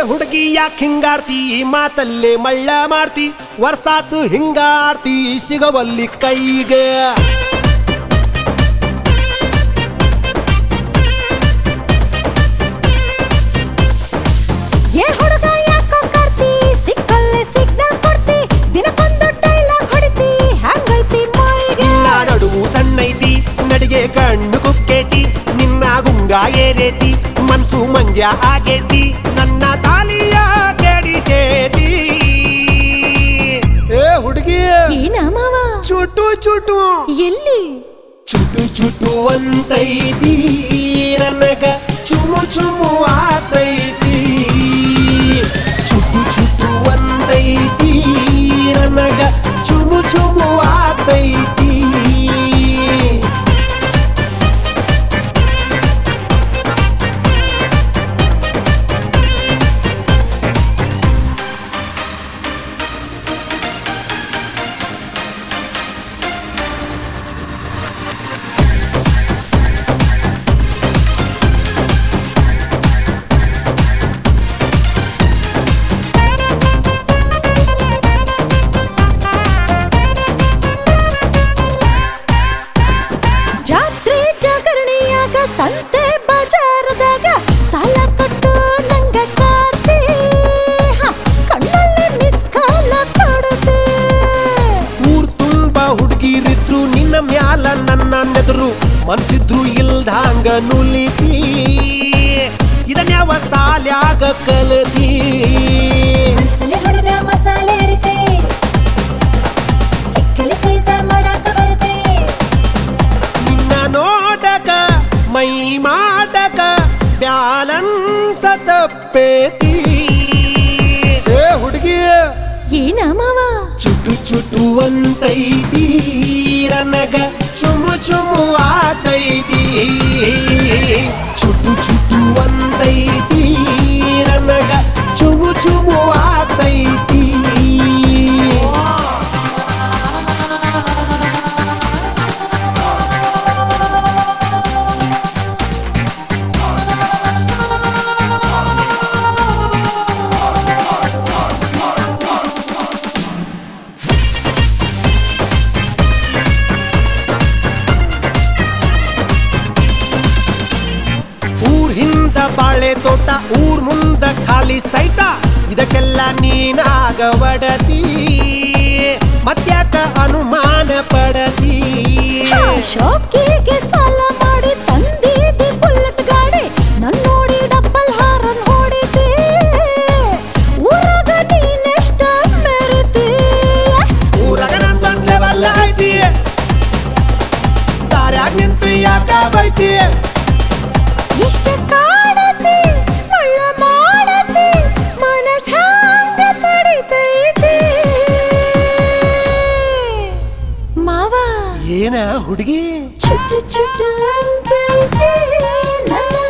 ಹುಡುಗಿ ಯಾಕೆ ಹಿಂಗಾಡ್ತಿ ಮಾತಲ್ಲೇ ಮಳ್ಳ ಮಾಡ್ತಿ ವರ್ಷಾತು ಹಿಂಗಾಡ್ತಿ ಸಿಗವಲ್ಲಿ ಕೈಗೆ ಏ ಹುಡುಗ ಯಾಕೋ ಕಾರ್ತಿ ಸಿಕ್ಕಲ್ಲೇ ಸಿಗ್ನಲ್ ಕೊಡ್ತಿ ದಿನಕ್ಕೊಂದು ಡೈಲಾಗ್ ಹೊಡಿತಿ ಹ್ಯಾಂಗೈತಿ ಮೈಗೆ ನಿನ್ನ ನಡುವು ಸಣ್ಣೈತಿ ನಡಿಗೆ ಕಣ್ಣು ಕುಕ್ಕೇತಿ ನಿನ್ನ ಗುಂಗ ಏರೇತಿ ಮನ್ಸು ಮಂಜ ಆಗೇತಿ ನನ್ನ ತಾಲಿಯ ಕೆಡಿಸೇತಿ ಏ ಹುಡುಗಿ ಏನ ಮಾವ ಚುಟು ಚುಟು ಎಲ್ಲಿ ಚುಟು ಚುಟು ಅಂತೈತಿ ನನಗ ಚುಮು ಚುಮು ಆತೈತಿ ಚುಟು ಚುಟು ಅಂತೈತಿ ನನಗ ಚುಮು ಚುಮು ಆತೈತಿ ಜಾತ್ರೆ ಜಾಗರಣೆಯಾಗ ಸಂತೆ ಬಜಾರದಾಗ ಸಾಲ ಕೊಟ್ಟು ನಂಗ ಕಾಡ್ತಿ ಹ, ಕಣ್ಣಲ್ಲಿ ಮಿಸ್ ಕಾಲ ಕೊಡುತ್ತೆ ಊರ್ ತುಂಬ ಹುಡುಗಿರಿದ್ರು ನಿನ್ನ ಮ್ಯಾಲ ನನ್ನ ನೆದರು ಮನ್ಸಿದ್ರು ಇಲ್ದಂಗ ನುಲಿತಿ ಇದನ್ಯಾವ ಸಾಲ್ಯಾಗ ಕಲತಿ ಮನ್ಸಲ್ಲಿ ಹೊಡೆದ ಮಸಾಲೆ ಇರುತ್ತೆ ಸಿಕ್ಕಲಿ ಸೀಸ ಮಾಡಾಕ ಬರುತ್ತೆ ನಿನ್ನ ನೋಟಕ ಮೈ ಮಾಡಕ ಬ್ಯಾಲನ್ಸ ತಪ್ಪೇತಿ ಏ ಹುಡುಗಿ ಏನ ಮಾವ ಚುಟು ಚುಟು ಅಂತೈತಿ ನನಗ ಚುಮು ಚುಮು ಆತೈತಿ ಚುಟು ಚುಟು ಅಂತೈತಿ ನನಗ ಚುಮು ಚುಮು ಆತೈತಿ ಊರ್ ಹಿಂದ ಬಾಳೆ ತೋಟ ಊರ್ ಮುಂದ ಖಾಲಿ ಸೈಟ ಇದಕ್ಕೆಲ್ಲ ನೀನಾಗ ಒಡತಿ ಮತ್ಯಾಕ ಅನುಮಾನ ಪಡತಿ ಹಾ, ಶೋಕಿಗೆ ಸಾಲ ಮಾಡಿ ತಂದಿದ್ದಿ ಬುಲೆಟ್ ಗಾಡಿ ನನ್ ನೋಡಿ ಡಬ್ಬಲ್ ಹಾರನ್ ಹೊಡಿತಿ ಊರಾಗ ನೀನೆಷ್ಟ ಮೆರಿತಿ ಊರಾಗ ನಂದೊಂದ್ ಲೆವೆಲ್ ಐತಿ ದಾರ್ಯಾಗ ನಿಂತು ಯಾಕ ಬೈತಿ ಎಷ್ಟ ಕಾಡತಿ ಮಳ್ಳ ಮಾಡತಿ ಮನಸ್ ಹ್ಯಾಂಗ ತಡಿತೈತಿ ಮಾವ ಏನ ಹುಡುಗಿ ಚುಟ್ಟು ಚುಟ್ಟು ಅಂತೈತಿ ನನ್ನ